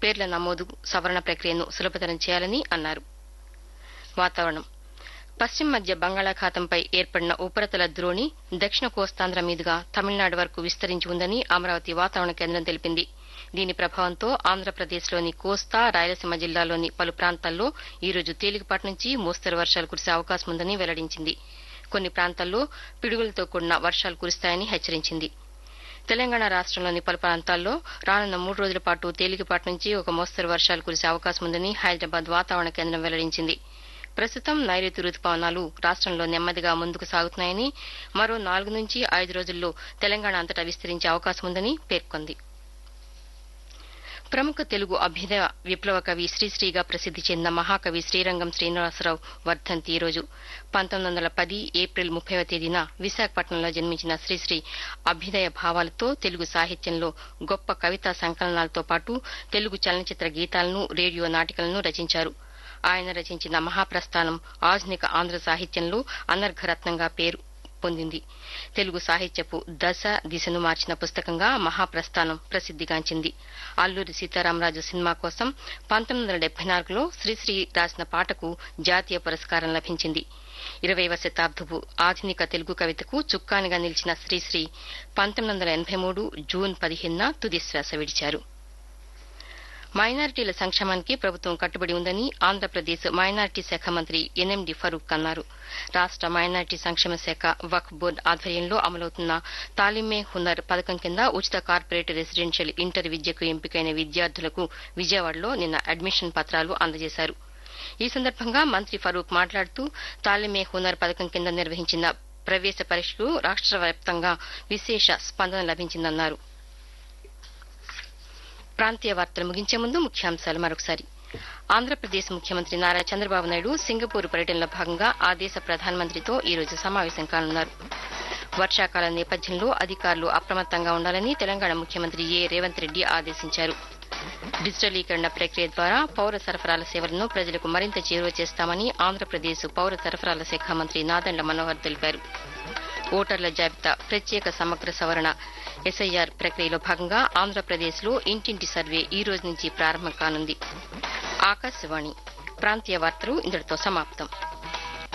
పేర్ల నమోదు సవరణ ప్రక్రియను సులభతరం చేయాలని అన్నారు వాతావరణం పశ్చిమ మధ్య బంగాళాఖాతంపై ఏర్పడిన ఉపరితల ద్రోణి దక్షిణ కోస్తాంధ్ర మీదుగా తమిళనాడు వరకు విస్తరించి ఉందని అమరావతి వాతావరణ కేంద్రం తెలిపింది దీని ప్రభావంతో ఆంధ్రప్రదేశ్లోని కోస్తా రాయలసీమ జిల్లాలోని పలు ప్రాంతాల్లో ఈ రోజు తేలికపాటి నుంచి మోస్తరు వర్షాలు కురిసే అవకాశం ఉందని వెల్లడించింది కొన్ని ప్రాంతాల్లో పిడుగులతో కూడిన వర్షాలు కురుస్తాయని హెచ్చరించింది తెలంగాణ రాష్ట్రంలోని పలు ప్రాంతాల్లో రానున్న మూడు రోజుల పాటు తేలికపాటి నుంచి ఒక మోస్తరు వర్షాలు కురిసే అవకాశం ఉందని హైదరాబాద్ వాతావరణ కేంద్రం వెల్లడించింది ప్రస్తుతం నైరుతి రుతుపవనాలు రాష్ట్రంలో నెమ్మదిగా ముందుకు సాగుతున్నాయని మరో నాలుగు నుంచి ఐదు రోజుల్లో తెలంగాణ అంతటా విస్తరించే అవకాశం ఉందని పేర్కొంది ప్రముఖ తెలుగు అభ్యుదయ విప్లవ కవి శ్రీశ్రీగా ప్రసిద్ది చెందిన మహాకవి శ్రీరంగం శ్రీనివాసరావు వర్ధంతి ఈ రోజు పంతొమ్మిది వందల పది ఏప్రిల్ ముప్పైవ తేదీన విశాఖపట్నంలో జన్మించిన శ్రీశ్రీ అభ్యుదయ భావాలతో తెలుగు సాహిత్యంలో గొప్ప కవితా సంకలనాలతో పాటు తెలుగు చలనచిత్ర గీతాలను రేడియో నాటికలను రచించారు ఆయన రచించిన మహాప్రస్థానం ఆధునిక ఆంధ్ర సాహిత్యంలో అనర్ఘరత్నంగా పేరు పొందింది తెలుగు సాహిత్యపు దశ దిశను మార్చిన పుస్తకంగా మహాప్రస్థానం ప్రసిద్దిగాంచింది అల్లూరి సీతారామరాజు సినిమా కోసం పంతొమ్మిది వందల డెబ్బై నాలుగులో శ్రీశ్రీ రాసిన పాటకు జాతీయ పురస్కారం లభించింది ఇరవైవ శతాబ్దపు ఆధునిక తెలుగు కవితకు చుక్కానిగా నిలిచిన శ్రీశ్రీ పంతొమ్మిది వందల ఎనభై మూడు జూన్ పదిహేనున తుది శ్వాస విడిచారు మైనారిటీల సంక్షేమానికి ప్రభుత్వం కట్టుబడి ఉందని ఆంధ్రప్రదేశ్ మైనారిటీ శాఖ మంత్రి ఎన్ఎండి ఫరూక్ అన్నారు రాష్ట మైనారిటీ సంక్షేమ శాఖ వక్ఫ్ బోర్డు ఆధ్వర్యంలో అమలవుతున్న తాలిమే హునర్ పథకం కింద ఉచిత కార్పొరేట్ రెసిడెన్షియల్ ఇంటర్ విద్యకు ఎంపికైన విద్యార్థులకు విజయవాడలో నిన్న అడ్మిషన్ పత్రాలు అందజేశారు ఈ సందర్భంగా మంత్రి ఫరూక్ మాట్లాడుతూ తాలిమే హునర్ పథకం కింద నిర్వహించిన ప్రవేశ పరీక్షకు రాష్ట వ్యాప్తంగా విశేష స్పందన లభించిందన్నారు ప్రాంతీయ వార్తలు ముగించే ముందు ముఖ్యాంశాలు మరొకసారి ఆంధ్రప్రదేశ్ ముఖ్యమంత్రి నారా చంద్రబాబు నాయుడు సింగపూర్ పర్యటనలో భాగంగా ఆ దేశ ప్రధానమంత్రితో ఈ రోజు సమావేశం కానున్నారు వర్షాకాలం నేపథ్యంలో అధికారులు అప్రమత్తంగా ఉండాలని తెలంగాణ ముఖ్యమంత్రి ఏ రేవంత్ రెడ్డి ఆదేశించారు డిజిటలీకరణ ప్రక్రియ ద్వారా పౌర సరఫరాల సేవలను ప్రజలకు మరింత చేరువ చేస్తామని ఆంధ్రప్రదేశ్ పౌర సరఫరాల శాఖ మంత్రి నాదండ్ల మనోహర్ తెలిపారు ఓటర్ల జాబితా ప్రత్యేక సమగ్ర సవరణ ఎస్ఐఆర్ ప్రక్రియలో భాగంగా ఆంధ్రప్రదేశ్లో ఇంటింటి సర్వే ఈ రోజు నుంచి ప్రారంభం కానుంది ఆకాశవాణి ప్రాంతీయ వార్తలు ఇంతటితో సమాప్తం